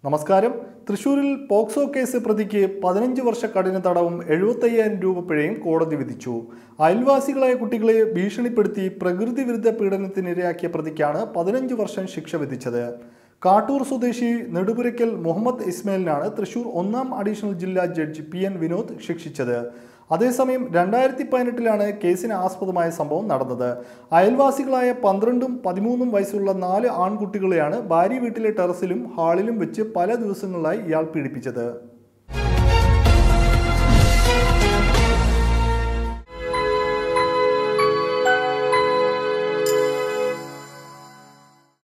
നമസ്കാരം തൃശൂരിൽ POCSO case പ്രതിക്ക് പതിനഞ്ച് വർഷ കഠിന തടവും എഴുപത്തയ്യായിരം രൂപ പിഴയും കോടതി വിധിച്ചു അയൽവാസികളായ കുട്ടികളെ ഭീഷണിപ്പെടുത്തി പ്രകൃതി വിരുദ്ധ പീഡനത്തിനിരയാക്കിയ പ്രതിക്കാണ് പതിനഞ്ച് വർഷം ശിക്ഷ വിധിച്ചത് കാട്ടൂർ സ്വദേശി നെടുപുരയ്ക്കൽ മുഹമ്മദ് ഇസ്മായിലിനാണ് തൃശൂർ ഒന്നാം അഡീഷണൽ ജില്ലാ ജഡ്ജി പി എൻ വിനോദ് ശിക്ഷിച്ചത് അതേസമയം രണ്ടായിരത്തി പതിനെട്ടിലാണ് കേസിന് ആസ്പദമായ സംഭവം നടന്നത് അയൽവാസികളായ പന്ത്രണ്ടും പതിമൂന്നും വയസ്സുള്ള നാല് ആൺകുട്ടികളെയാണ് ഭാര്യ വീട്ടിലെ ടെറസിലും ഹാളിലും വെച്ച് പല ദിവസങ്ങളിലായി ഇയാൾ പീഡിപ്പിച്ചത്